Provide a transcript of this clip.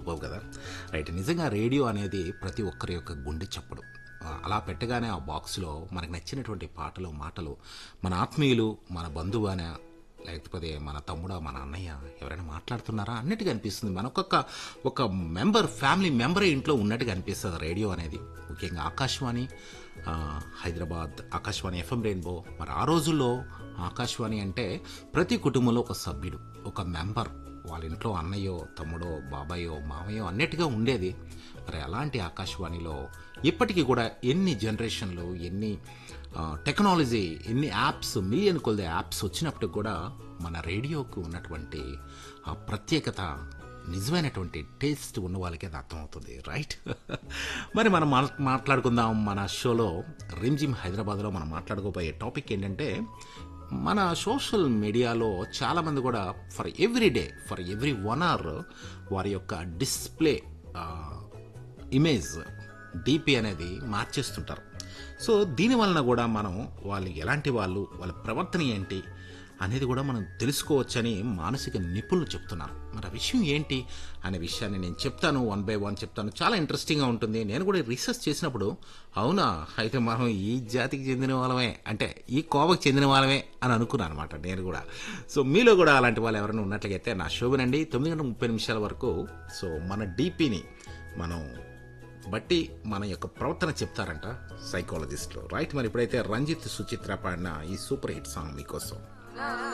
సరిపోవు కదా రైట్ నిజంగా రేడియో అనేది ప్రతి ఒక్కరి యొక్క గుండె చప్పుడు ఆ, అలా పెట్టగానే ఆ బాక్స్లో మనకు నచ్చినటువంటి పాటలు మాటలు మన ఆత్మీయులు మన బంధువు అనే లేకపోతే మన తమ్ముడా మన అన్నయ్య ఎవరైనా మాట్లాడుతున్నారా అన్నట్టుగా అనిపిస్తుంది మనకొక ఒక మెంబర్ ఫ్యామిలీ మెంబరే ఇంట్లో ఉన్నట్టుగా అనిపిస్తుంది రేడియో అనేది ముఖ్యంగా ఆకాశవాణి ఆ, హైదరాబాద్ ఆకాశవాణి ఎఫ్ఎం రెయిన్బో మరి ఆ రోజుల్లో ఆకాశవాణి అంటే ప్రతి కుటుంబంలో ఒక సభ్యుడు ఒక మెంబర్ వాళ్ళ ఇంట్లో అన్నయ్యో తమ్ముడో బాబాయో మామయ్యో అన్నట్టుగా ఉండేది మరి అలాంటి ఆకాశవాణిలో ఇప్పటికీ కూడా ఎన్ని జనరేషన్లు ఎన్ని ఆ, టెక్నాలజీ ఎన్ని యాప్స్ మిలియన్ కొలది యాప్స్ వచ్చినప్పుడు కూడా మన రేడియోకు ఉన్నటువంటి ఆ ప్రత్యేకత నిజమైనటువంటి టేస్ట్ ఉన్న వాళ్ళకి అది అర్థమవుతుంది రైట్ మరి మనం మా- మాట్లాడుకుందాం మన షోలో రిమ్జిమ్ హైదరాబాద్లో మనం మాట్లాడుకోబోయే టాపిక్ ఏంటంటే మన సోషల్ మీడియాలో చాలామంది కూడా for every day for every one hour వారి యొక్క డిస్ప్లే ఇమేజ్ డిపి అనేది మార్చేస్తుంటారు సో దీని వలన కూడా మనం వాళ్ళు ఎలాంటి వాళ్ళు వాళ్ళ ప్రవర్తన ఏంటి అనేది కూడా మనం తెలుసుకోవచ్చని మానసిక నిపుణులు చెప్తున్నారు మరి ఆ విషయం ఏంటి అనే విషయాన్ని నేను చెప్తాను వన్ బై వన్ చెప్తాను చాలా ఇంట్రెస్టింగ్గా ఉంటుంది నేను కూడా రీసెర్చ్ చేసినప్పుడు అవునా అయితే మనం ఈ జాతికి చెందిన వాళ్ళమే అంటే ఈ కోవకు చెందిన వాళ్ళమే అని అనుకున్నాను అనమాట నేను కూడా సో మీలో కూడా అలాంటి వాళ్ళు ఎవరైనా ఉన్నట్లయితే నా షో వినండి తొమ్మిది గంటల ముప్పై నిమిషాల వరకు సో మన డీపీని మనం బట్టి మన యొక్క ప్రవర్తన చెప్తారంట సైకాలజిస్టులు రైట్ మరి ఇప్పుడైతే రంజిత్ సుచిత్ర పాడిన ఈ సూపర్ హిట్ సాంగ్ మీకోసం